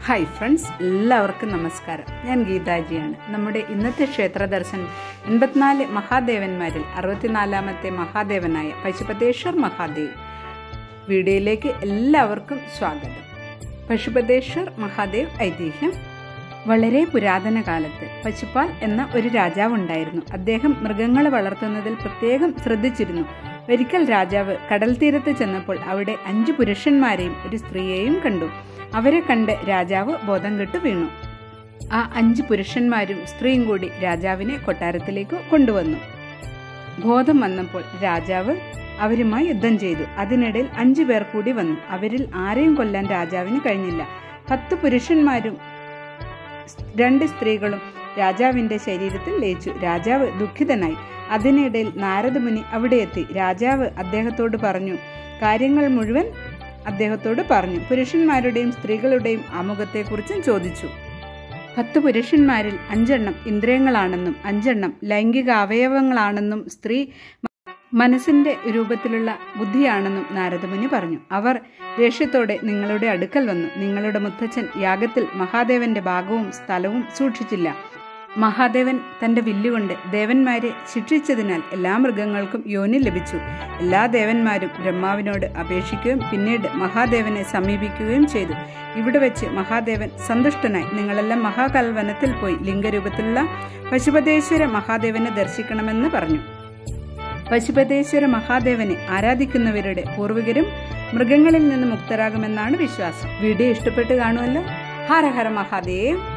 hi friends എല്ലാവർക്കും നമസ്കാരം ഞാൻ ഗീതാജിയാണ് നമ്മുടെ ഇന്നത്തെ ക്ഷേത്ര ദർശനം എൺപത്തിനാല് മഹാദേവന്മാരിൽ അറുപത്തിനാലാമത്തെ മഹാദേവനായ പശുപതേശ്വർ മഹാദേവ് വീഡിയോയിലേക്ക് എല്ലാവർക്കും സ്വാഗതം പശുപതേശ്വർ മഹാദേവ് ഐതിഹ്യം വളരെ പുരാതന കാലത്ത് പശുപാൽ എന്ന ഒരു രാജാവുണ്ടായിരുന്നു അദ്ദേഹം മൃഗങ്ങളെ വളർത്തുന്നതിൽ പ്രത്യേകം ശ്രദ്ധിച്ചിരുന്നു ഒരിക്കൽ രാജാവ് കടൽ തീരത്ത് ചെന്നപ്പോൾ അവിടെ അഞ്ചു പുരുഷന്മാരെയും ഒരു സ്ത്രീയെയും കണ്ടു അവരെ കണ്ട് രാജാവ് ബോധം കെട്ടു വീണു ആ അഞ്ച് പുരുഷന്മാരും സ്ത്രീയും കൂടി രാജാവിനെ കൊട്ടാരത്തിലേക്ക് കൊണ്ടുവന്നു ബോധം വന്നപ്പോൾ രാജാവ് അവരുമായി യുദ്ധം ചെയ്തു അതിനിടയിൽ അഞ്ചു പേർ കൂടി വന്നു അവരിൽ ആരെയും കൊല്ലാൻ രാജാവിന് കഴിഞ്ഞില്ല പത്ത് പുരുഷന്മാരും രണ്ട് സ്ത്രീകളും രാജാവിന്റെ ശരീരത്തിൽ ലയിച്ചു രാജാവ് ദുഃഖിതനായി അതിനിടയിൽ നാരദമുനി അവിടെ എത്തി രാജാവ് അദ്ദേഹത്തോട് പറഞ്ഞു കാര്യങ്ങൾ മുഴുവൻ അദ്ദേഹത്തോട് പറഞ്ഞു പുരുഷന്മാരുടെയും സ്ത്രീകളുടെയും ആമുഖത്തെക്കുറിച്ചും ചോദിച്ചു പത്ത് പുരുഷന്മാരിൽ അഞ്ചെണ്ണം ഇന്ദ്രിയങ്ങളാണെന്നും അഞ്ചെണ്ണം ലൈംഗിക അവയവങ്ങളാണെന്നും സ്ത്രീ മനസ്സിന്റെ രൂപത്തിലുള്ള ബുദ്ധിയാണെന്നും നാരദമുനി പറഞ്ഞു അവർ ദേഷ്യത്തോടെ നിങ്ങളുടെ അടുക്കൽ വന്നു നിങ്ങളുടെ മുത്തച്ഛൻ യാഗത്തിൽ മഹാദേവന്റെ ഭാഗവും സ്ഥലവും സൂക്ഷിച്ചില്ല മഹാദേവൻ തന്റെ വില്ലുകൊണ്ട് ദേവന്മാരെ ശിക്ഷിച്ചതിനാൽ എല്ലാ മൃഗങ്ങൾക്കും യോനി ലഭിച്ചു എല്ലാ ദേവന്മാരും ബ്രഹ്മാവിനോട് അപേക്ഷിക്കുകയും പിന്നീട് മഹാദേവനെ സമീപിക്കുകയും ചെയ്തു ഇവിടെ വെച്ച് മഹാദേവൻ സന്തുഷ്ടനായി നിങ്ങളെല്ലാം മഹാകൽവനത്തിൽ പോയി ലിംഗരൂപത്തിലുള്ള പശുപതേശ്വര മഹാദേവനെ ദർശിക്കണമെന്ന് പറഞ്ഞു പശുപതേശ്വര മഹാദേവനെ ആരാധിക്കുന്നവരുടെ പൂർവികരും മൃഗങ്ങളിൽ നിന്ന് മുക്തരാകുമെന്നാണ് വിശ്വാസം വീഡിയോ ഇഷ്ടപ്പെട്ട് കാണുമല്ലോ ഹര ഹര മഹാദേവ്